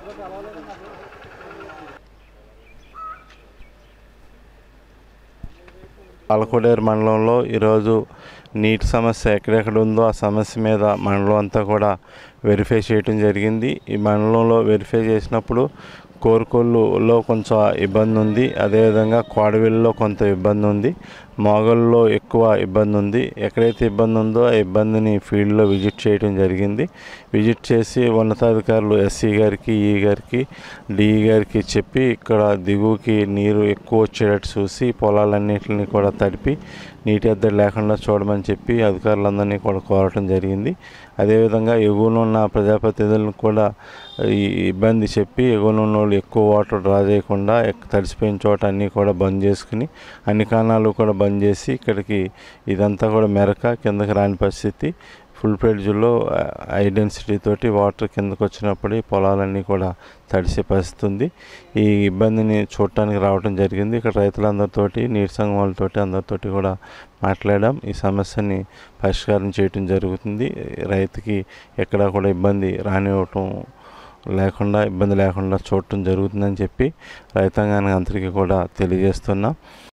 పాలకోడేరు మండలంలో ఈరోజు నీటి సమస్య ఎక్కడెక్కడ ఉందో ఆ సమస్య మీద మండలం అంతా కూడా వెరిఫై చేయడం జరిగింది ఈ మండలంలో వెరిఫై చేసినప్పుడు కోరుకొల్లులో కొంచెం ఇబ్బంది ఉంది అదేవిధంగా కోడవెల్లిలో కొంత ఇబ్బంది ఉంది మోగల్లో ఎక్కువ ఇబ్బంది ఉంది ఎక్కడైతే ఇబ్బంది ఉందో ఆ ఇబ్బందిని ఫీల్డ్లో విజిట్ చేయడం జరిగింది విజిట్ చేసి ఉన్నతాధికారులు ఎస్సీ గారికి ఈ గారికి డిఈ గారికి చెప్పి ఇక్కడ దిగువకి నీరు ఎక్కువ వచ్చేటట్టు చూసి పొలాలన్నింటిని కూడా తడిపి నీటి ఎద్దడి లేకుండా చూడమని చెప్పి అధికారులందరినీ కూడా కోరటం జరిగింది అదేవిధంగా ఎగువన ఉన్న ప్రజాప్రతినిధులను కూడా ఈ ఇబ్బంది చెప్పి ఎగువన ఉన్న వాళ్ళు ఎక్కువ వాటర్ డ్రా చేయకుండా ఎక్- తడిసిపోయిన చోట అన్నీ కూడా బంద్ చేసుకుని అన్ని కాణాలు కూడా బంద్ చేసి ఇక్కడికి ఇదంతా కూడా మెరక కిందకి రాని పరిస్థితి ఫుల్ ప్లేడ్జ్లో హై డెన్సిటీ తోటి వాటర్ కిందకు వచ్చినప్పుడు ఈ పొలాలన్నీ కూడా తడిసే పరిస్థితి ఉంది ఈ ఇబ్బందిని చూడటానికి రావడం జరిగింది ఇక్కడ రైతులందరితోటి నీటి సంఘం వాళ్ళతోటి అందరితోటి కూడా మాట్లాడాం ఈ సమస్యని పరిష్కారం చేయటం జరుగుతుంది రైతుకి ఎక్కడా కూడా ఇబ్బంది రానివ్వటం లేకుండా ఇబ్బంది లేకుండా చూడటం జరుగుతుందని చెప్పి రైతాంగానికి అందరికీ కూడా తెలియజేస్తున్నాం